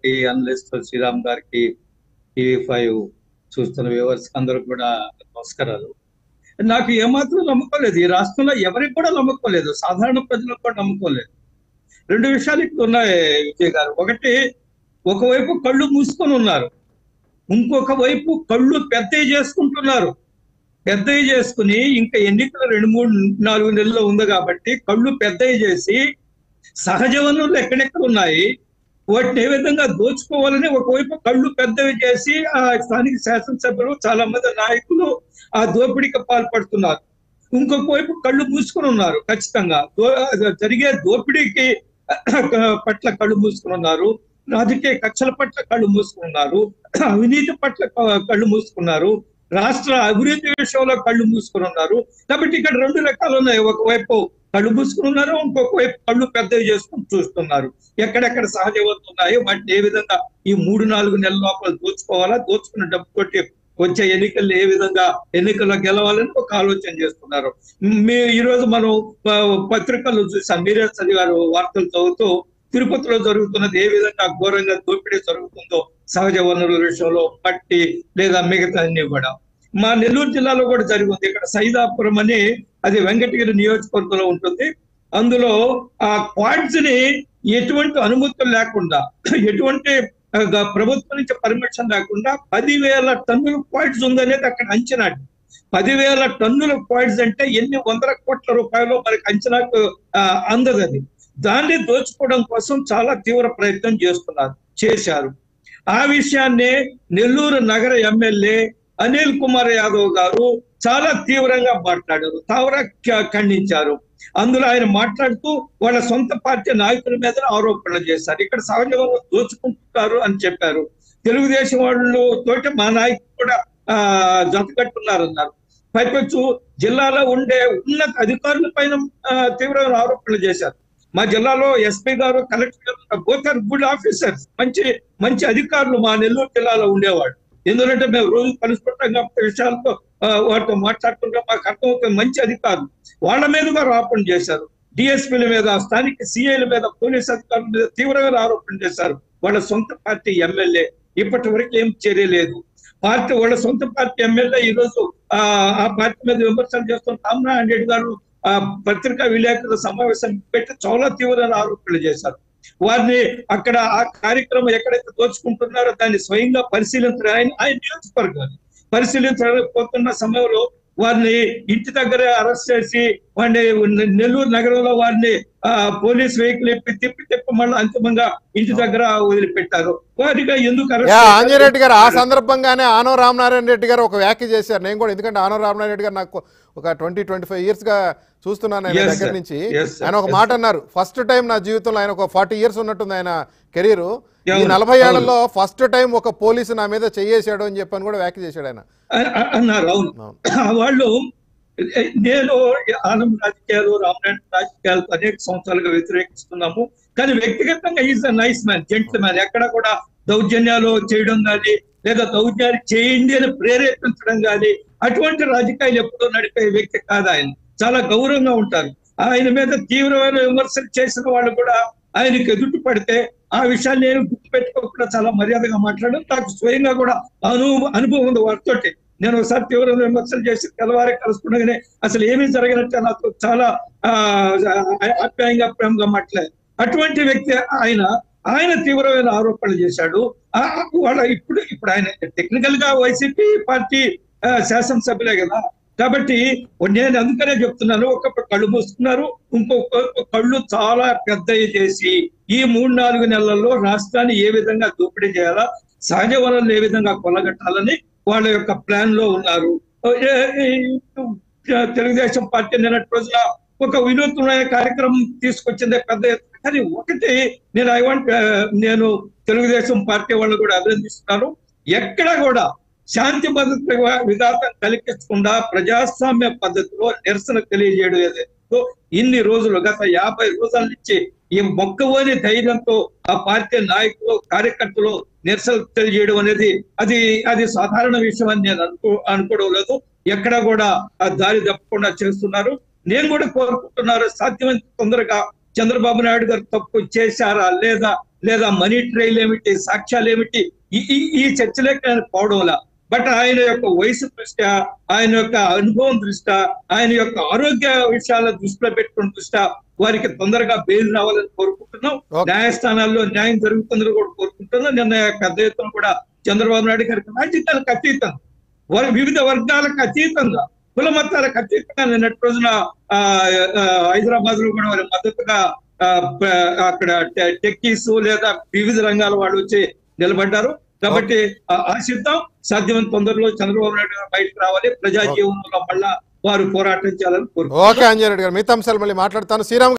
గారికి అనలిస్ట్ శ్రీరామ్ గారికి TV five చూస్తున్న వ్యూవర్స్ అందరూ కూడా నమస్కారాలు నాకు ఏమాత్రం నమ్మకం లేదు ఈ రాష్ట్రంలో ఎవరికి కూడా నమ్మకం లేదు సాధారణ ప్రజలకు కూడా నమ్మకం లేదు రెండు విషయాలు ఇక్కడ ఉన్నాయి విజయ్ గారు ఒకటి ఒకవైపు కళ్ళు మూసుకొని ఉన్నారు ఇంకొక వైపు కళ్ళు పెద్దవి చేసుకుంటున్నారు పెద్దవి చేసుకుని ఇంకా ఎన్నికలు రెండు మూడు నాలుగు నెలల్లో ఉంది కాబట్టి కళ్ళు పెద్దవి చేసి సహజ వనరులు ఎక్కడెక్కడ ఉన్నాయి వాటిని ఏ విధంగా దోచుకోవాలని ఒకవైపు కళ్ళు పెద్దవి చేసి ఆ స్థానిక శాసనసభ్యులు చాలా మంది నాయకులు ఆ దోపిడీకి పాల్పడుతున్నారు ఇంకొక వైపు కళ్ళు మూసుకుని ఉన్నారు ఖచ్చితంగా దో- జరిగే దోపిడీకి పట్ల కళ్ళు మూసుకుని ఉన్నారు రాజకీయ కక్షల పట్ల కళ్ళు మూసుకున్నారు అవినీతి పట్ల క- కళ్ళు మూసుకున్నారు రాష్ట్ర అభివృద్ధి విషయంలో కళ్ళు మూసుకుని ఉన్నారు కాబట్టి ఇక్కడ రెండు రకాలు ఉన్నాయి ఒకవైపు కళ్ళు మూసుకుని ఉన్నారు ఇంకొక వైపు కళ్ళు పెద్దవి చేసుకుని చూస్తున్నారు ఎక్కడెక్కడ సహజ వనరులు ఉన్నాయో వాటిని ఏ విధంగా ఈ మూడు నాలుగు నెలల లోపల దోచుకోవాలా దోచుకున్న డబ్బు కొట్టి వచ్చే ఎన్నికల్లో ఏ విధంగా ఎన్నికల్లో గెలవాలని ఒక ఆలోచన చేస్తున్నారు మీ ఈ రోజు మనం ఆ, పత్రికల్లో చూసాం మీరే చదివారు వార్తలు చదువుతూ తిరుపతిలో జరుగుతున్నది ఏ విధంగా ఘోరంగా దోపిడీ జరుగుతుందో సహజ వనరుల విషయంలో మట్టి లేదా మిగతా అన్ని కూడా మా నెల్లూరు జిల్లాలో కూడా జరిగింది ఇక్కడ సైదాపురం అని అది వెంకటగిరి నియోజకవర్గంలో ఉంటుంది అందులో ఆ క్వాడ్స్ ని ఎటువంటి అనుమతులు లేకుండా ఎటువంటి ఆ, గ- ప్రభుత్వం నుంచి పర్మిషన్ లేకుండా పదివేల టన్నుల క్వాడ్స్ ఉందనేది అక్కడ అంచనా పదివేల టన్నుల క్వాడ్స్ అంటే ఎన్ని వందల కోట్ల రూపాయలు మనకి అంచనాకు ఆ, అందదు అది దాన్ని దోచుకోవడం కోసం చాలా తీవ్ర ప్రయత్నం చేస్తున్నారు చేశారు ఆ విషయాన్నే నెల్లూరు నగర ఎమ్మెల్యే అనిల్ కుమార్ యాదవ్ గారు చాలా తీవ్రంగా మాట్లాడారు తావర ఖండించారు అందులో ఆయన మాట్లాడుతూ వాళ్ళ సొంత పార్టీ నాయకుల మీద ఆరోపణలు చేశారు ఇక్కడ సహజ వనరులు దోచుకుంటున్నారు అని చెప్పారు తెలుగుదేశం వాళ్ళు తోటి మా నాయకులు కూడా ఆ జతకట్టున్నారు అన్నారు పైపెచ్చు జిల్లాలో ఉండే ఉన్నత అధికారుల పైన ఆ, తీవ్రమైన ఆరోపణలు చేశారు మా జిల్లాలో ఎస్పీ గారు కలెక్టర్ గారు బోత్ ఆర్ గుడ్ ఆఫీసర్స్ మంచి మంచి అధికారులు మా నెల్లూరు జిల్లాలో ఉండేవాడు ఎందుకంటే మేము రోజు కలుసుకుంటాం కాబట్టి విషయాలతో ఆ, వాటితో మాట్లాడుకుంటాం మాకు అర్థమవుతుంది మంచి అధికారులు వాళ్ళ మీద కూడా ఆరోపణ చేశారు డిఎస్పీల మీద స్థానిక సిఐల మీద పోలీస్ అధికారుల మీద తీవ్రమైన ఆరోపణ చేశారు వాళ్ళ సొంత పార్టీ ఎమ్మెల్యే ఇప్పటి వరకు ఏం చర్య లేదు పార్టీ వాళ్ళ సొంత పార్టీ ఎమ్మెల్యే ఈ రోజు ఆ ఆ పార్టీ మీద విమర్శలు చేస్తున్న రామనారాయణ రెడ్డి గారు ఆ పత్రికా విలేకరుల సమావేశం పెట్టి చాలా తీవ్రమైన ఆరోపణలు చేశారు వారిని అక్కడ ఆ కార్యక్రమం ఎక్కడైతే దోచుకుంటున్నారో దాన్ని స్వయంగా పరిశీలించడం ఆయన ఆయన నియోజకవర్గాన్ని పరిశీలించకపోతున్న సమయంలో వారిని ఇంటి దగ్గర అరెస్ట్ చేసి వాడిని నెల్లూరు నగరంలో వారిని ఆ పోలీస్ వెహికల్ ఎప్పి తిప్పి తిప్పి మళ్ళీ అంతిమంగా ఇంటి దగ్గర వదిలిపెట్టారు వారిగా ఎందుకు యా అరెస్ట్ ఆంజనేరెడ్డి గారు ఆ సందర్భంగానే ఆనవ రామనారాయణ రెడ్డి గారు ఒక వ్యాఖ్య చేశారు నేను కూడా ఎందుకంటే ఆనవ రామనారాయణ రెడ్డి గారు నాకు ఒక ట్వంటీ ట్వంటీ ఫైవ్ ఇయర్స్ గా చూస్తున్నాను ఆయన Yes, దగ్గర sir. నుంచి Yes, sir. ఆయన ఒక మాట అన్నారు ఫస్ట్ టైం నా జీవితంలో ఆయన ఒక ఫార్టీ ఇయర్స్ ఉన్నట్టుంది ఆయన కెరీర్ ఈ అవును, నలభై అవును. ఏళ్లలో ఫస్ట్ టైం ఒక పోలీసు నా మీద చెయ్యేశాడు అని చెప్పని కూడా వ్యాఖ్య చేశాడు ఆయన అ- అ- అన్నారు అవును అవును. వాళ్ళు నేను ఆనంద్ రాజకీయాలు రామనారాయణ రాజకీయాలు అనేక సంవత్సరాలుగా వ్యతిరేకిస్తున్నాము కానీ వ్యక్తిగతంగా is a nice man gentleman ఎక్కడ కూడా దౌర్జన్యాలు చేయడం కానీ లేదా దౌర్జన్యాలు చేయండి అని ప్రేరేపించడం కానీ అటువంటి రాజకీయాలు ఎప్పుడూ నడిపే వ్యక్తి కాదు ఆయన చాలా గౌరవంగా ఉంటారు ఆయన మీద తీవ్రమైన విమర్శలు చేసిన వాళ్ళు కూడా ఆయనకి ఎదుటి పడితే ఆ విషయాన్ని నేను గుర్తుపెట్టుకోకుండా చాలా మర్యాదగా మాట్లాడడం నాకు స్వయంగా కూడా అనుభవం అనుభవం ఉంది వారితోటి నేను ఒకసారి తీవ్రమైన విమర్శలు చేసి తెల్లవారే కలుసుకున్నాగానే అసలు ఏమీ జరగనట్టు నాతో చాలా ఆ, ఆప్యాయంగా ప్రేమగా మాట్లాడారు అటువంటి వ్యక్తి ఆయన ఆయన తీవ్రమైన ఆరోపణలు చేశాడు ఆ, వాళ్ళ ఇప్పుడు ఇప్పుడు ఆయన టెక్నికల్ గా వైసీపీ పార్టీ ఆ, శాసనసభ్యులే కదా కాబట్టి నేను అందుకనే చెప్తున్నాను ఒక కళ్ళు మూసుకున్నారు ఇంకొక కళ్ళు చాలా పెద్దవి చేసి ఈ మూడు నాలుగు నెలల్లో రాష్ట్రాన్ని ఏ విధంగా దోపిడీ చేయాలా సహజ వనరులు ఏ విధంగా కొలగట్టాలని వాళ్ళ యొక్క ప్లాన్ లో ఉన్నారు ఏ- ఏ- తెలుగుదేశం పార్టీ నిన్నటి రోజున ఒక వినూత్నమైన కార్యక్రమం తీసుకొచ్చింది పెద్ద ఎత్తున. కానీ ఒకటి నేను ఐ వాంట్ నేను తెలుగుదేశం పార్టీ వాళ్ళు కూడా అభినందిస్తున్నాను ఎక్కడ కూడా శాంతి భద్రత విధాతం కల్పించకుండా ప్రజాస్వామ్య పద్ధతిలో నిరసన తెలియజేయడం ఏదైతే ఇన్ని రోజులు గత యాభై రోజుల నుంచి ఈ మొక్కవోని ధైర్యంతో ఆ పార్టీ నాయకులు కార్యకర్తలు నిరసన తెలియజేయడం అనేది అది అది సాధారణ విషయం అని నేను అనుకో అనుకోవడం లేదు ఎక్కడ కూడా ఆ దారి తప్పకుండా చేస్తున్నారు నేను కూడా కోరుకుంటున్నారు సాధ్యమైనంత తొందరగా చంద్రబాబు నాయుడు గారు తప్పు చేశారా లేదా లేదా మనీ ట్రైల్ ఏమిటి సాక్ష్యాలు ఏమిటి ఈ ఈ- ఈ చర్చలోకి ఆయన పోవడంలా బట్ ఆయన యొక్క వయసు దృష్ట్యా ఆయన యొక్క అనుభవం దృష్ట్యా ఆయన యొక్క ఆరోగ్య విషయాల దృష్టిలో పెట్టుకున్న దృష్ట్యా వారికి తొందరగా బెయిల్ రావాలని కోరుకుంటున్నాం Okay. న్యాయస్థానాల్లో న్యాయం జరుగుతుందని కూడా కోరుకుంటున్నాం నిన్న పెద్ద ఎత్తున కూడా చంద్రబాబు నాయుడు గారికి రాజకీయాలకు అతీతంగా వారి వివిధ వర్గాలకు అతీతంగా కుల మతాలకు అతీతంగా నిన్నటి రోజున ఆ, ఆ, హైదరాబాద్ లో కూడా వారి మద్దతుగా ఆ, ప- అక్కడ టె- టెక్కీస్ లేదా వివిధ రంగాల వాళ్ళు వచ్చి నిలబడ్డారు కాబట్టి ఆ, ఆశిద్దాం సాధ్యమైన తొందరలో చంద్రబాబు నాయుడు గారు బయటకు రావాలి ప్రజా జీవనంలో మళ్ళా వారు పోరాటం చేయాలని కోరుకుంటున్నాం ఓకే అంజయ్ రెడ్డి గారు మిగతా అంశాలు మళ్ళీ మాట్లాడతాను శ్రీరామ్